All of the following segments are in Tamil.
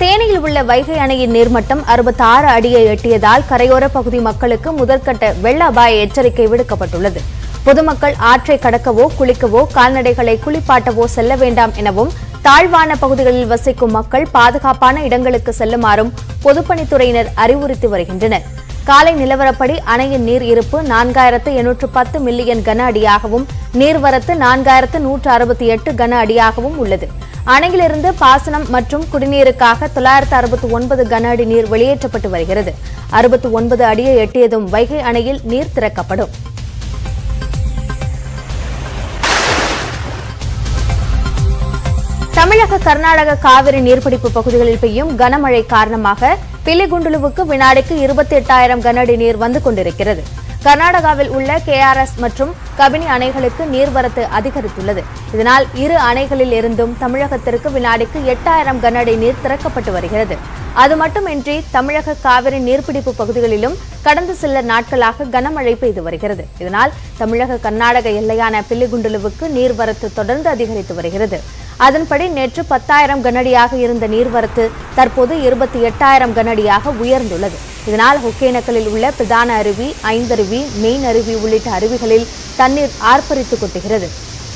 தேனியில் உள்ள வைகை அணையின் நீர்மட்டம் 66 அடியை எட்டியதால் கரையோர பகுதி மக்களுக்கு முதற்கட்ட வெள்ள அபாய எச்சரிக்கை விடுக்கப்பட்டுள்ளது பொதுமக்கள் ஆற்றை கடக்கவோ குளிக்கவோ கால்நடைகளை குளிப்பாட்டவோ செல்ல வேண்டாம் எனவும் தாழ்வான பகுதிகளில் வசிக்கும் மக்கள் பாதுகாப்பான இடங்களுக்கு செல்லுமாறும் பொதுப்பணித்துறையினர் அறிவுறுத்தி வருகின்றனர் காலை நிலவரப்படி அணையின் நீர் இருப்பு நான்காயிரத்து எண்ணூற்று பத்து மில்லியன் கன அடியாகவும் நீர்வரத்து நான்காயிரத்து நூற்று அறுபத்தி எட்டு கன அடியாகவும் உள்ளது அணையிலிருந்து பாசனம் மற்றும் குடிநீருக்காக தொள்ளாயிரத்து அறுபத்தி ஒன்பது கன அடி நீர் வெளியேற்றப்பட்டு வருகிறது அறுபத்தி ஒன்பது அடியை எட்டியதும் வைகை அணையில் நீர் திறக்கப்படும் தமிழக கர்நாடக காவிரி நீர்பிடிப்பு பகுதிகளில் பெய்யும் கனமழை காரணமாக பில்லிகுண்டுலுவுக்கு வினாடிக்கு இருபத்தி எட்டாயிரம் கனஅடி நீர் வந்து கொண்டிருக்கிறது கர்நாடகாவில் உள்ள கேஆர்எஸ் மற்றும் கபினி அணைகளுக்கு நீர்வரத்து அதிகரித்துள்ளது இதனால் இரு அணைகளில் இருந்தும் தமிழகத்திற்கு வினாடிக்கு எட்டாயிரம் கனஅடி நீர் திறக்கப்பட்டு வருகிறது அது மட்டுமின்றி தமிழக காவிரி நீர்பிடிப்பு பகுதிகளிலும் கடந்த சில நாட்களாக கனமழை பெய்து வருகிறது இதனால் தமிழக கர்நாடக எல்லையான பில்லிகுண்டுலுவுக்கு நீர்வரத்து தொடர்ந்து அதிகரித்து வருகிறது அதன்படி நேற்று பத்தாயிரம் கனஅடியாக இருந்த நீர்வரத்து தற்போது இருபத்தி எட்டாயிரம் கனஅடியாக உயர்ந்துள்ளது இதனால் ஒகேனக்கலில் உள்ள பிரதான அருவி ஐந்தருவி மெயின் அருவி உள்ளிட்ட அருவிகளில் தண்ணீர் ஆர்ப்பரித்து கொட்டுகிறது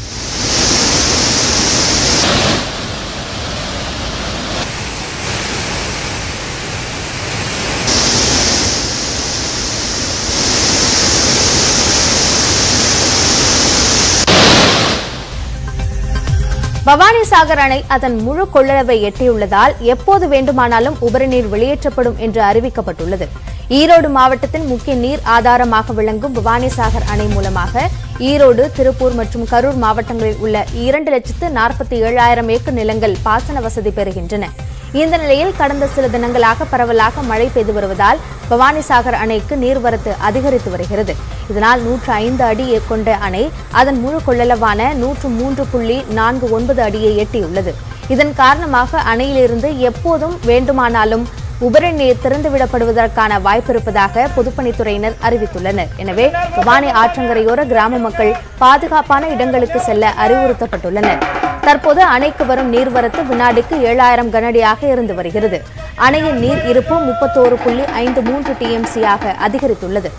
பவானிசாகர் அணை அதன் முழு கொள்ளளவை எட்டியுள்ளதால் எப்போது வேண்டுமானாலும் உபரிநீர் வெளியேற்றப்படும் என்று அறிவிக்கப்பட்டுள்ளது ஈரோடு மாவட்டத்தின் முக்கிய நீர் ஆதாரமாக விளங்கும் பவானிசாகர் அணை மூலமாக ஈரோடு திருப்பூர் மற்றும் கரூர் மாவட்டங்களில் உள்ள இரண்டு லட்சத்து நாற்பத்தி ஏழாயிரம் ஏக்கர் நிலங்கள் பாசன வசதி பெறுகின்றன இந்த நிலையில் கடந்த சில தினங்களாக பரவலாக மழை பெய்து வருவதால் பவானிசாகர் அணைக்கு நீர்வரத்து அதிகரித்து வருகிறது இதனால் நூற்று ஐந்து அடி கொண்ட அணை அதன் முழு கொள்ளளவான நூற்று மூன்று புள்ளி நான்கு ஒன்பது அடியை எட்டியுள்ளது இதன் காரணமாக அணையிலிருந்து எப்போதும் வேண்டுமானாலும் உபரி நீர் திறந்துவிடப்படுவதற்கான வாய்ப்பு இருப்பதாக பொதுப்பணித்துறையினர் அறிவித்துள்ளனர் எனவே பவானி ஆற்றங்கரையோர கிராம மக்கள் பாதுகாப்பான இடங்களுக்கு செல்ல அறிவுறுத்தப்பட்டுள்ளனர் தற்போது அணைக்கு வரும் நீர்வரத்து வினாடிக்கு ஏழாயிரம் கனஅடியாக இருந்து வருகிறது அணையின் நீர் இருப்பு முப்பத்தோரு புள்ளி ஐந்து மூன்று டிஎம்சியாக அதிகரித்துள்ளது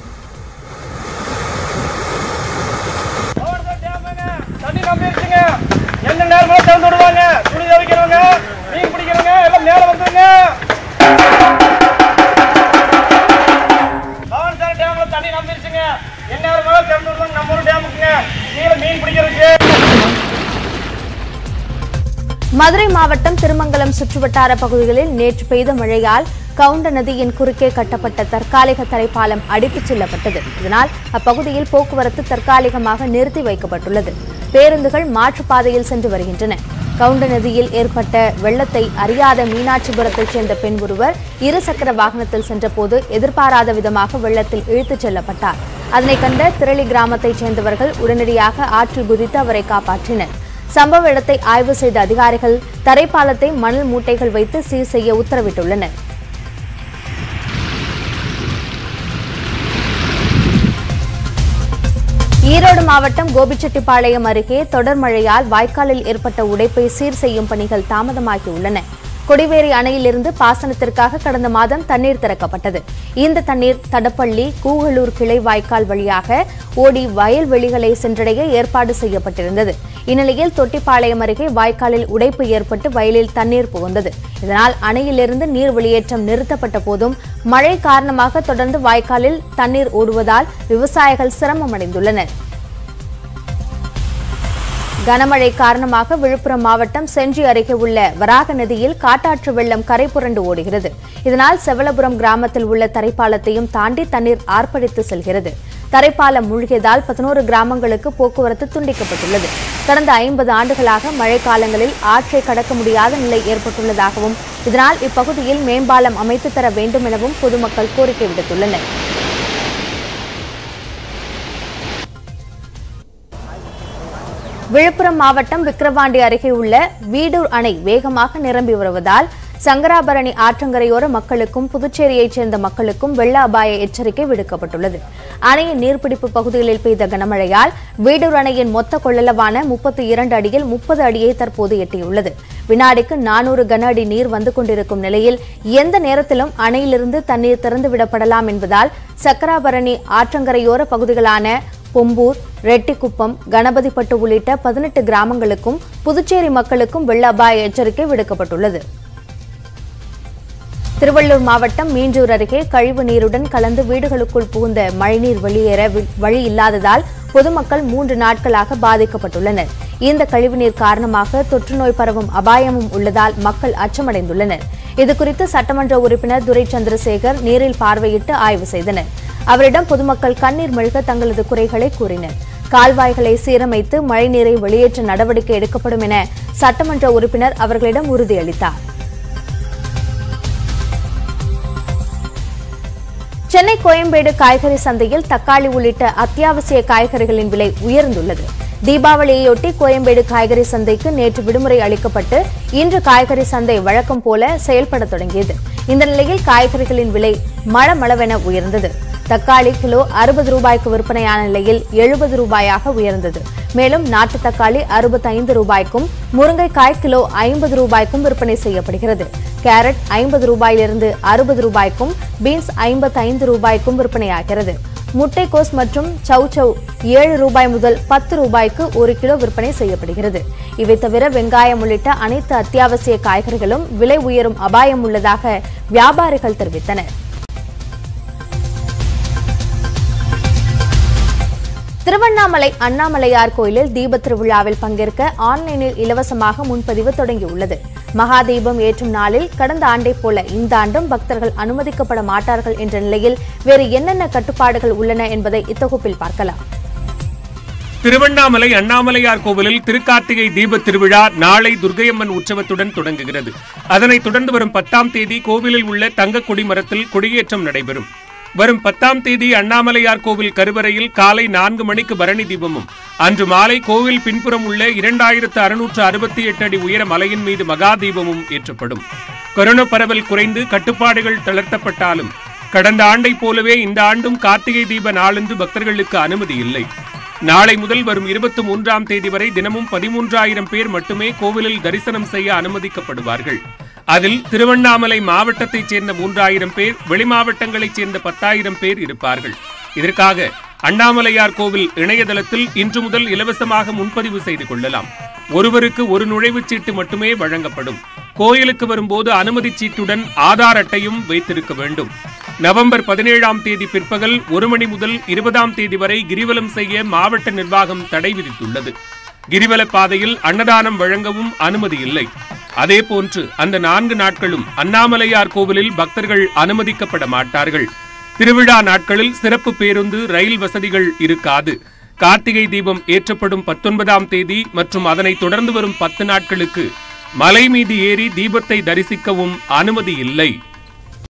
பவானிசாகர் டேமுங்க. தண்ணி நம்பிருச்சுங்க எந்த நேரமும் திறந்து விடுவாங்க துணி துவைக்கிறவங்க மீன் பிடிக்கிறவங்க எல்லாம் மேல வந்துருங்க பவானிசாகர் டேம்ல தண்ணி நம்பிருச்சுங்க எந்த நேரமும் திறந்து விடுவாங்க நம்ம ஊர் டேமுக்குங்க கீழே மீன் பிடிக்கிறதுக்கு மதுரை மாவட்டம் திருமங்கலம் சுற்றுவட்டார பகுதிகளில் நேற்று பெய்த மழையால் கவுண்ட நதியின் குறுக்கே கட்டப்பட்ட தற்காலிக தரைப்பாலம் அடித்துச் செல்லப்பட்டது இதனால் அப்பகுதியில் போக்குவரத்து தற்காலிகமாக நிறுத்தி வைக்கப்பட்டுள்ளது பேருந்துகள் மாற்றுப்பாதையில் சென்று வருகின்றன கவுண்ட நதியில் ஏற்பட்ட வெள்ளத்தை அறியாத மீனாட்சிபுரத்தைச் சேர்ந்த பெண் ஒருவர் இருசக்கர வாகனத்தில் சென்றபோது எதிர்பாராத விதமாக வெள்ளத்தில் இழுத்துச் செல்லப்பட்டார் அதனை கண்ட திரளி கிராமத்தைச் சேர்ந்தவர்கள் உடனடியாக ஆற்றில் குதித்து அவரை காப்பாற்றினர் சம்பவ இடத்தை ஆய்வு செய்த அதிகாரிகள் தரைப்பாலத்தை மணல் மூட்டைகள் வைத்து சீர் செய்ய உத்தரவிட்டுள்ளனர் ஈரோடு மாவட்டம் கோபிச்செட்டிப்பாளையம் அருகே தொடர் மழையால் வாய்க்காலில் ஏற்பட்ட உடைப்பை சீர் செய்யும் பணிகள் தாமதமாகியுள்ளன கொடிவேரி அணையிலிருந்து பாசனத்திற்காக கடந்த மாதம் தண்ணீர் திறக்கப்பட்டது இந்த தண்ணீர் தடப்பள்ளி கூகலூர் கிளை வாய்க்கால் வழியாக ஓடி வயல்வெளிகளை சென்றடைய ஏற்பாடு செய்யப்பட்டிருந்தது இந்நிலையில் தொட்டிப்பாளையம் அருகே வாய்க்காலில் உடைப்பு ஏற்பட்டு வயலில் தண்ணீர் புகுந்தது இதனால் அணையிலிருந்து நீர் வெளியேற்றம் நிறுத்தப்பட்ட போதும் மழை காரணமாக தொடர்ந்து வாய்க்காலில் தண்ணீர் ஓடுவதால் விவசாயிகள் சிரமமடைந்துள்ளனர் கனமழை காரணமாக விழுப்புரம் மாவட்டம் செஞ்சி அருகே உள்ள வராக நதியில் காட்டாற்று வெள்ளம் கரை புரண்டு ஓடுகிறது இதனால் செவலபுரம் கிராமத்தில் உள்ள தரைப்பாலத்தையும் தாண்டி தண்ணீர் ஆர்ப்பரித்து செல்கிறது தரைப்பாலம் மூழ்கியதால் பதினோரு கிராமங்களுக்கு போக்குவரத்து துண்டிக்கப்பட்டுள்ளது கடந்த ஐம்பது ஆண்டுகளாக மழைக்காலங்களில் ஆற்றை கடக்க முடியாத நிலை ஏற்பட்டுள்ளதாகவும் இதனால் இப்பகுதியில் மேம்பாலம் அமைத்து தர வேண்டும் எனவும் பொதுமக்கள் கோரிக்கை விடுத்துள்ளனர் விழுப்புரம் மாவட்டம் விக்கிரவாண்டி அருகே உள்ள வீடூர் அணை வேகமாக நிரம்பி வருவதால் சங்கராபரணி ஆற்றங்கரையோர மக்களுக்கும் புதுச்சேரியைச் சேர்ந்த மக்களுக்கும் வெள்ள அபாய எச்சரிக்கை விடுக்கப்பட்டுள்ளது அணையின் நீர்பிடிப்பு பகுதிகளில் பெய்த கனமழையால் வீடூர் அணையின் மொத்த கொள்ளளவான முப்பத்தி இரண்டு அடியில் முப்பது அடியை தற்போது எட்டியுள்ளது வினாடிக்கு நானூறு கன அடி நீர் வந்து கொண்டிருக்கும் நிலையில் எந்த நேரத்திலும் அணையிலிருந்து தண்ணீர் திறந்து விடப்படலாம் என்பதால் சக்கராபரணி ஆற்றங்கரையோர பகுதிகளான பொம்பூர் ரெட்டிக்குப்பம் கணபதிப்பட்டு உள்ளிட்ட பதினெட்டு கிராமங்களுக்கும் புதுச்சேரி மக்களுக்கும் வெள்ள அபாய எச்சரிக்கை விடுக்கப்பட்டுள்ளது திருவள்ளூர் மாவட்டம் மீஞ்சூர் அருகே கழிவு நீருடன் கலந்து வீடுகளுக்குள் புகுந்த மழைநீர் வெளியேற வி- வழி இல்லாததால் பொதுமக்கள் மூன்று நாட்களாக பாதிக்கப்பட்டுள்ளனர் இந்த கழிவுநீர் காரணமாக தொற்றுநோய் பரவும் அபாயமும் உள்ளதால் மக்கள் அச்சமடைந்துள்ளனர் இதுகுறித்து சட்டமன்ற உறுப்பினர் துரை சந்திரசேகர் நேரில் பார்வையிட்டு ஆய்வு செய்தனர் அவரிடம் பொதுமக்கள் கண்ணீர் மல்க தங்களது குறைகளை கூறினர் கால்வாய்களை சீரமைத்து மழைநீரை வெளியேற்ற நடவடிக்கை எடுக்கப்படும் என சட்டமன்ற உறுப்பினர் அவர்களிடம் உறுதியளித்தார் சென்னை கோயம்பேடு காய்கறி சந்தையில் தக்காளி உள்ளிட்ட அத்தியாவசிய காய்கறிகளின் விலை உயர்ந்துள்ளது தீபாவளியையொட்டி கோயம்பேடு காய்கறி சந்தைக்கு நேற்று விடுமுறை அளிக்கப்பட்டு இன்று காய்கறி சந்தை வழக்கம் போல செயல்பட தொடங்கியது இந்த நிலையில் காய்கறிகளின் விலை மளமளவென உயர்ந்தது தக்காளி கிலோ அறுபது ரூபாய்க்கு விற்பனையான நிலையில் எழுபது ரூபாயாக உயர்ந்தது மேலும் நாட்டு தக்காளி அறுபத்தைந்து ரூபாய்க்கும் முருங்கைக்காய் கிலோ ஐம்பது ரூபாய்க்கும் விற்பனை செய்யப்படுகிறது கேரட் ஐம்பது ரூபாயிலிருந்து அறுபது ரூபாய்க்கும் பீன்ஸ் ஐம்பத்தைந்து ரூபாய்க்கும் விற்பனையாகிறது முட்டைக்கோஸ் மற்றும் சௌ சௌ ஏழு ரூபாய் முதல் பத்து ரூபாய்க்கு ஒரு கிலோ விற்பனை செய்யப்படுகிறது இவை தவிர வெங்காயம் உள்ளிட்ட அனைத்து அத்தியாவசிய காய்கறிகளும் விலை உயரும் அபாயம் உள்ளதாக வியாபாரிகள் தெரிவித்தனர் திருவண்ணாமலை அண்ணாமலையார் கோயிலில் தீபத் திருவிழாவில் பங்கேற்க ஆன்லைனில் இலவசமாக முன்பதிவு தொடங்கியுள்ளது மகா தீபம் ஏற்றும் நாளில் கடந்த ஆண்டைப் போல இந்த ஆண்டும் பக்தர்கள் அனுமதிக்கப்பட மாட்டார்கள் என்ற நிலையில் வேறு என்னென்ன கட்டுப்பாடுகள் உள்ளன என்பதை இத்தொகுப்பில் பார்க்கலாம் திருவண்ணாமலை அண்ணாமலையார் கோவிலில் திருக்கார்த்திகை தீபத் திருவிழா நாளை துர்க்கையம்மன் உற்சவத்துடன் தொடங்குகிறது அதனைத் தொடர்ந்து வரும் பத்தாம் தேதி கோவிலில் உள்ள தங்க கொடிமரத்தில் கொடியேற்றம் நடைபெறும் வரும் பத்தாம் தேதி அண்ணாமலையார் கோவில் கருவறையில் காலை நான்கு மணிக்கு பரணி தீபமும் அன்று மாலை கோவில் பின்புறம் உள்ள இரண்டாயிரத்து அறுநூற்று அறுபத்தி எட்டு அடி உயர மலையின் மீது மகா தீபமும் ஏற்றப்படும் கொரோனா பரவல் குறைந்து கட்டுப்பாடுகள் தளர்த்தப்பட்டாலும் கடந்த ஆண்டைப் போலவே இந்த ஆண்டும் கார்த்திகை தீப நாளன்று பக்தர்களுக்கு அனுமதி இல்லை நாளை முதல் வரும் இருபத்தி மூன்றாம் தேதி வரை தினமும் பதிமூன்றாயிரம் பேர் மட்டுமே கோவிலில் தரிசனம் செய்ய அனுமதிக்கப்படுவார்கள் அதில் திருவண்ணாமலை மாவட்டத்தைச் சேர்ந்த மூன்றாயிரம் பேர் வெளி மாவட்டங்களைச் சேர்ந்த பத்தாயிரம் பேர் இருப்பார்கள் இதற்காக அண்ணாமலையார் கோவில் இணையதளத்தில் இன்று முதல் இலவசமாக முன்பதிவு செய்து கொள்ளலாம் ஒருவருக்கு ஒரு நுழைவுச் சீட்டு மட்டுமே வழங்கப்படும் கோயிலுக்கு வரும்போது அனுமதிச் சீட்டுடன் ஆதார் அட்டையும் வைத்திருக்க வேண்டும் நவம்பர் பதினேழாம் தேதி பிற்பகல் ஒரு மணி முதல் இருபதாம் தேதி வரை கிரிவலம் செய்ய மாவட்ட நிர்வாகம் தடை விதித்துள்ளது கிரிவல பாதையில் அன்னதானம் வழங்கவும் அனுமதி இல்லை அதேபோன்று அந்த நான்கு நாட்களும் அண்ணாமலையார் கோவிலில் பக்தர்கள் அனுமதிக்கப்பட மாட்டார்கள் திருவிழா நாட்களில் சிறப்பு பேருந்து ரயில் வசதிகள் இருக்காது கார்த்திகை தீபம் ஏற்றப்படும் பத்தொன்பதாம் தேதி மற்றும் அதனைத் தொடர்ந்து வரும் பத்து நாட்களுக்கு மலை மீது ஏறி தீபத்தை தரிசிக்கவும் அனுமதி இல்லை